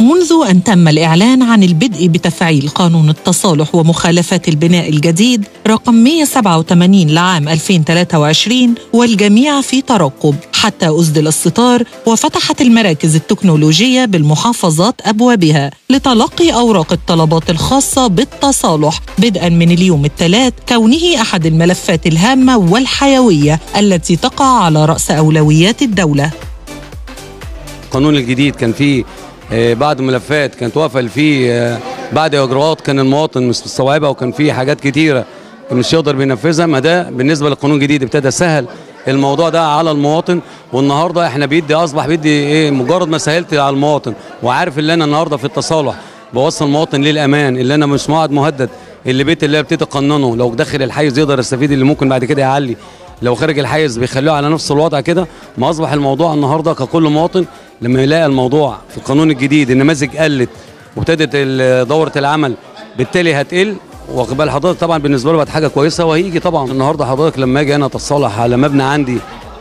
ومنذ أن تم الإعلان عن البدء بتفعيل قانون التصالح ومخالفات البناء الجديد رقم 187 لعام 2023 والجميع في ترقب حتى أسدل الستار وفتحت المراكز التكنولوجية بالمحافظات أبوابها لتلقي أوراق الطلبات الخاصة بالتصالح بدءا من اليوم الثلاث كونه أحد الملفات الهامة والحيوية التي تقع على رأس أولويات الدولة القانون الجديد كان فيه آه، بعض ملفات كانت واقفه فيه آه، بعد اجراءات كان المواطن مش مستوعبها وكان فيه حاجات كتيره مش يقدر بينفذها ما ده بالنسبه للقانون الجديد ابتدى سهل الموضوع ده على المواطن والنهارده احنا بيدي اصبح بيدي ايه مجرد ما سهلت على المواطن وعارف اللي انا النهارده في التصالح بوصل المواطن للامان اللي انا مش موعد مهدد اللي بيت اللي ابتدي اقننه لو داخل الحيز يقدر يستفيد اللي ممكن بعد كده يعلي لو خارج الحيز بيخلوه على نفس الوضع كده ما اصبح الموضوع النهارده ككل مواطن لما يلاقي الموضوع في القانون الجديد النماذج قلت وابتدت ال- دوره العمل بالتالي هتقل واخد بال حضرتك طبعا بالنسبه له بقت حاجه كويسه وهيجي طبعا النهارده حضرتك لما اجي انا اتصالح على مبنى عندي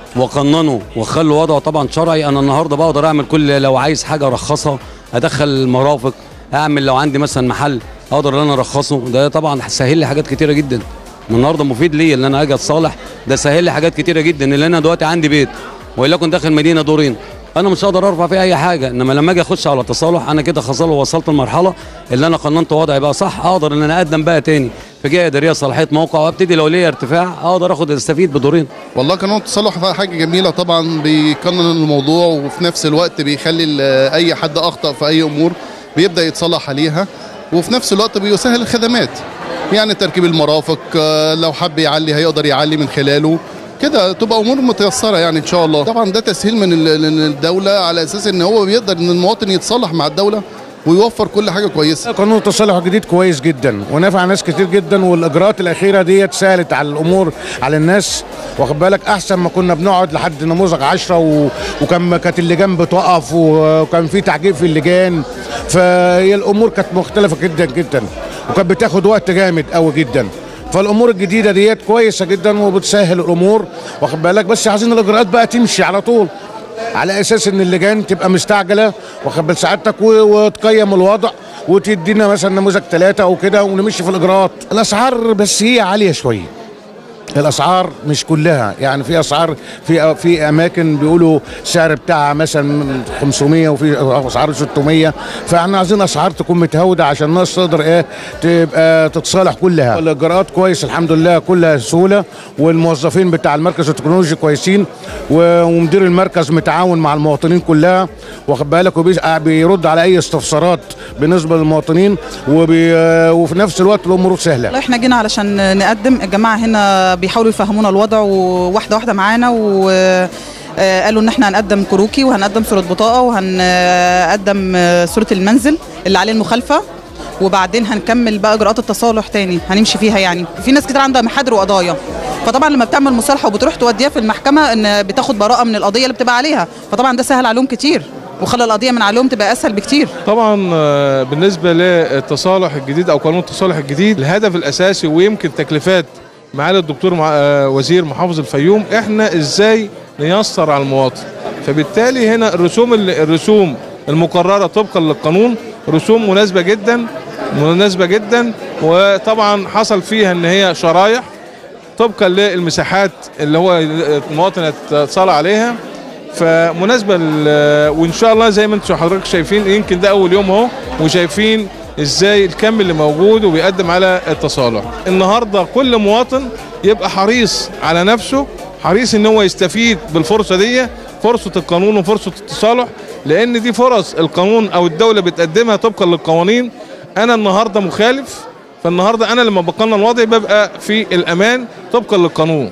واقننه واخلي وضعه طبعا شرعي انا النهارده بقدر اعمل كل لو عايز حاجه ارخصها ادخل المرافق اعمل لو عندي مثلا محل اقدر ان انا ارخصه ده طبعا سهل لي حاجات كتيره جدا النهارده مفيد ليا ان انا اجي اتصالح ده سهل لي حاجات كتيره جدا ان انا دلوقتي عندي بيت وليكن داخل مدينه دورين انا مش هقدر ارفع فيه اي حاجه انما لما اجي اخش على التصالح انا كده خلاص وصلت المرحله اللي انا قننت وضعي بقى صح اقدر ان انا اقدم بقى تاني في جهه اداريه صلاحيه موقع وابتدي لو ليا ارتفاع اقدر اخد استفيد بدورين والله قانون التصالح ده حاجه جميله طبعا بيقنن الموضوع وفي نفس الوقت بيخلي ال- اي حد اخطا في اي امور بيبدا يتصلح عليها وفي نفس الوقت بيسهل الخدمات يعني تركيب المرافق آه، لو حب يعلي هيقدر يعلي من خلاله كده تبقى امور متيسره يعني ان شاء الله طبعا ده تسهيل من ال- من الدوله على اساس ان هو بيقدر ان المواطن يتصالح مع الدوله ويوفر كل حاجه كويسه قانون التصالح الجديد كويس جدا ونفع ناس كتير جدا والاجراءات الاخيره ديت سهلت على الامور على الناس واخد بالك احسن ما كنا بنقعد لحد نموذج 10 و... وكان كانت اللجان بتقف و- وكان في تعجيب في اللجان فهي الامور كانت مختلفه جدا جدا وكانت بتاخد وقت جامد قوي جدا فالامور الجديده ديت كويسه جدا وبتسهل الامور واخد بالك بس عايزين الاجراءات بقى تمشي على طول على اساس ان اللجان تبقى مستعجله واخد بال سعادتك و- وتقيم الوضع وتدينا مثلا نموذج ثلاثه او كده ونمشي في الاجراءات الاسعار بس هي عاليه شويه الاسعار مش كلها يعني في اسعار في في اماكن بيقولوا السعر بتاعها مثلا 500 وفي اسعار 600 فاحنا عايزين اسعار تكون متهوده عشان الناس تقدر ايه تبقى تتصالح كلها الاجراءات كويس الحمد لله كلها سهوله والموظفين بتاع المركز التكنولوجي كويسين و- ومدير المركز متعاون مع المواطنين كلها واخد بالك وبيس- بيرد على اي استفسارات بالنسبه للمواطنين وبي وفي نفس الوقت الامور سهله والله احنا جينا علشان نقدم الجماعه هنا بيحاولوا يفهمونا الوضع وواحده واحده معانا و آه، قالوا ان احنا هنقدم كروكي وهنقدم صوره بطاقه وهنقدم آه، صوره المنزل اللي عليه المخالفه وبعدين هنكمل بقى اجراءات التصالح تاني هنمشي فيها يعني في ناس كتير عندها محاضر وقضايا فطبعا لما بتعمل مصالحه وبتروح توديها في المحكمه ان بتاخد براءه من القضيه اللي بتبقى عليها فطبعا ده سهل عليهم كتير وخلى القضيه من عليهم تبقى اسهل بكتير طبعا آه، بالنسبه للتصالح الجديد او قانون التصالح الجديد الهدف الاساسي ويمكن تكليفات معالي الدكتور مع آه، وزير محافظ الفيوم احنا ازاي نيسر على المواطن فبالتالي هنا الرسوم ال- الرسوم المقرره طبقا للقانون رسوم مناسبه جدا مناسبه جدا وطبعا حصل فيها ان هي شرايح طبقا للمساحات اللي هو المواطن اتصال عليها فمناسبه لل- وان شاء الله زي ما انتم حضرتك شايفين يمكن ده اول يوم اهو وشايفين ازاي الكم اللي موجود وبيقدم على التصالح النهارده كل مواطن يبقى حريص على نفسه حريص ان هو يستفيد بالفرصه دي فرصه القانون وفرصه التصالح لان دي فرص القانون او الدوله بتقدمها طبقا للقوانين انا النهارده مخالف فالنهارده انا لما بقنن وضعي ببقى في الامان طبقا للقانون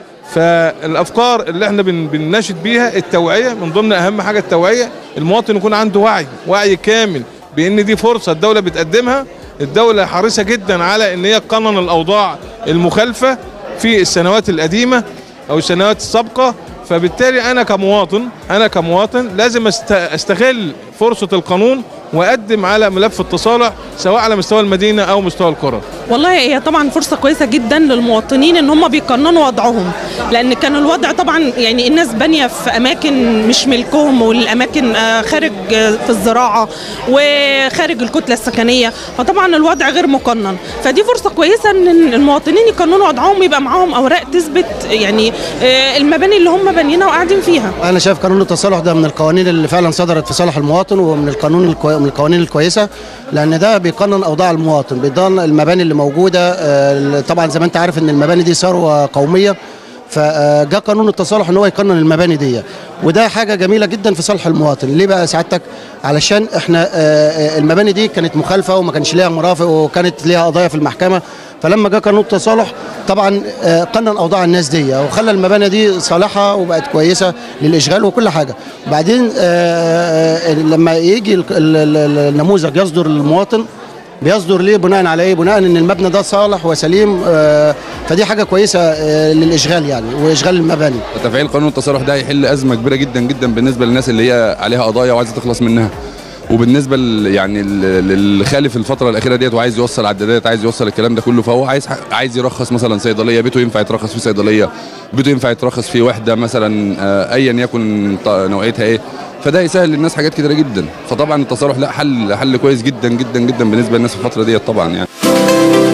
فالافكار اللي احنا بن- بنناشد بيها التوعيه من ضمن اهم حاجه التوعيه المواطن يكون عنده وعي وعي كامل بان دي فرصه الدوله بتقدمها الدوله حريصه جدا على ان هي تقنن الاوضاع المخالفه في السنوات القديمه او السنوات السابقه فبالتالي انا كمواطن انا كمواطن لازم است- استغل فرصه القانون واقدم على ملف التصالح سواء على مستوى المدينه او مستوى القرى والله هي طبعا فرصة كويسة جدا للمواطنين ان هم بيقننوا وضعهم لان كان الوضع طبعا يعني الناس بانية في اماكن مش ملكهم والاماكن آه، خارج آه، في الزراعة وخارج الكتلة السكنية فطبعا الوضع غير مقنن فدي فرصة كويسة ان المواطنين يقننوا وضعهم يبقى معاهم اوراق تثبت يعني آه، المباني اللي هم بانيينها وقاعدين فيها انا شايف قانون التصالح ده من القوانين اللي فعلا صدرت في صالح المواطن ومن القانون الكوي... من القوانين الكويسه لان ده بيقنن اوضاع المواطن بيضمن المباني اللي موجوده آه، طبعا زي ما انت عارف ان المباني دي ثروه قوميه فجاء قانون التصالح ان هو يقنن المباني دي وده حاجه جميله جدا في صالح المواطن ليه بقى سعادتك علشان احنا آه، آه، المباني دي كانت مخالفه وما كانش ليها مرافق وكانت ليها قضايا في المحكمه فلما جاء قانون التصالح طبعا آه، قنن اوضاع الناس دي وخلى المباني دي صالحه وبقت كويسه للاشغال وكل حاجه بعدين آه، آه، لما يجي ال- ال- ال- النموذج يصدر للمواطن بيصدر ليه بناء على ايه بناء ان المبنى ده صالح وسليم آه، فدي حاجه كويسه آه، للاشغال يعني واشغال المباني تفعيل قانون التصالح ده هيحل ازمه كبيره جدا جدا بالنسبه للناس اللي هي عليها قضايا وعايزه تخلص منها وبالنسبه ل- يعني ل- للي خالف الفتره الاخيره ديت وعايز يوصل عدادات عايز يوصل الكلام ده كله فهو عايز ح- عايز يرخص مثلا صيدليه بيته ينفع يترخص في صيدليه بيته ينفع يترخص في وحده مثلا آه، ايا يكن ط- نوعيتها ايه فده يسهل للناس حاجات كتيره جدا فطبعا التصالح لا حل حل كويس جدا جدا جدا بالنسبه للناس في الفتره ديت طبعا يعني